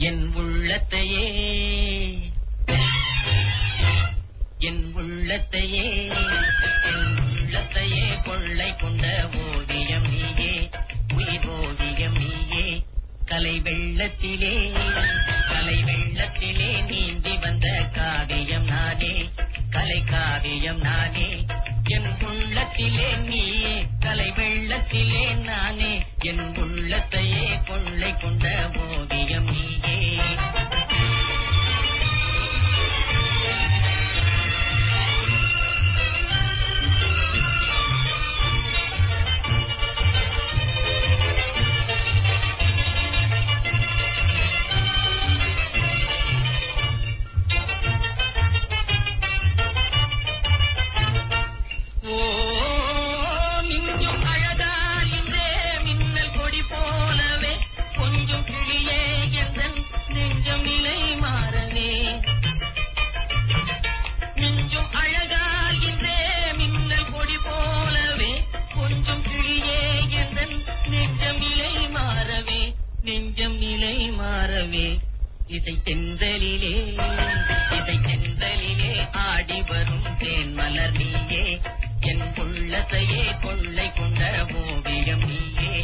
என் உள்ளத்தையே என் உள்ளத்தையே என் உள்ளத்தையே கொள்ளை கொண்ட ஓவியம் நீயே உயிர் ஓவியம் நீயே கலை வெள்ளத்திலே கலை வெள்ளத்திலே நீந்தி வந்த காவியம் நானே கலை காவியம் நானே என் உள்ளத்திலே நீயே கலை வெள்ளத்திலே நானே என் உள்ளத்தையே கொள்ளை கொண்ட ஓவியம் நீயே ஓ மின்னும் அழகா இன்றே மின்னல் கொடி போலவே கொஞ்சம் கிளியே எந்தன் நெஞ்சம் நிலை மாறவே மிஞ்சும் அழகா இன்றே மின்னல் கொடி போலவே கொஞ்சம் கிளியே எந்தன் நெஞ்சம் நிலை மாறவே நெஞ்சம் நிலை மாறவே இசை தென்றலிலே இசை தென்றலிலே ஆடி வரும் தேன் மலர் நீயே என் உள்ளத்தையே கொள்ளை கொண்ட ஓவியம் நீயே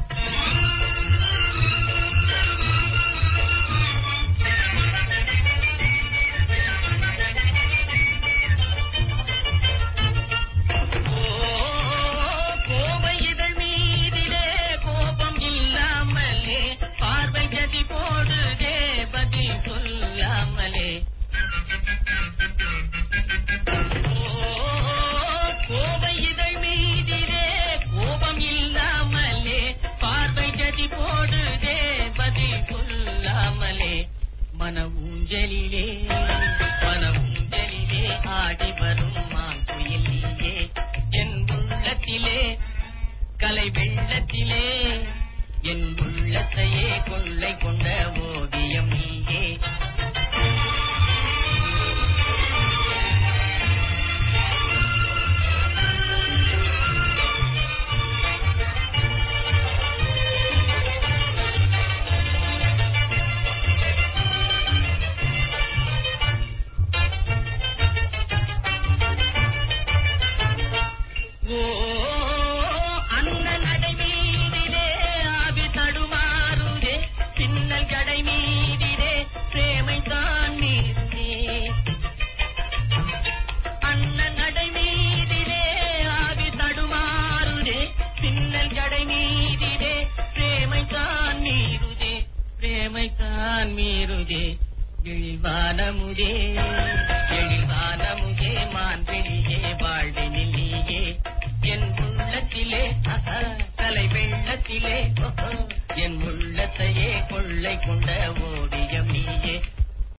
ஓ கோவை இதழ் மீதிலே கோபம் இல்லாமலே பார்வை கதி போடுதே பதில் சொல்லாமலே ஓ கோவை இதழ் மீதிலே கோபம் இல்லாமலே பார்வை கதி போடுதே பதில் சொல்லாமலே மன ஊஞ்சலிலே மன ஊஞ்சலிலே ஆடி வரும் மாங்குயில் நீயே என் உள்ளத்திலே கலை வெள்ளத்திலே என் உள்ளத்தையே கொள்ளை கொண்ட ஓவியம் நீயே ஓ அண்ணன் நடை மீதிலே ஆவி தடுமாறுதே பின்னல் கடை மீதிலே பிரேமை தான் மீறுதே அண்ணன் நடை மீதிலே ஆவி தடுமாறுதே பின்னல் கடை மீதிலே பிரேமை தான் மீறுதே பிரேமை தான் மீறுதே எழில்வானமுதே எழில்வானமுதே மான்வெளியே வாழ்வினில் நீயே என் உள்ளத்திலே அஹா, கலை வெள்ளத்திலே ஓஹோ, என் உள்ளத்தையே கொள்ளை கொண்ட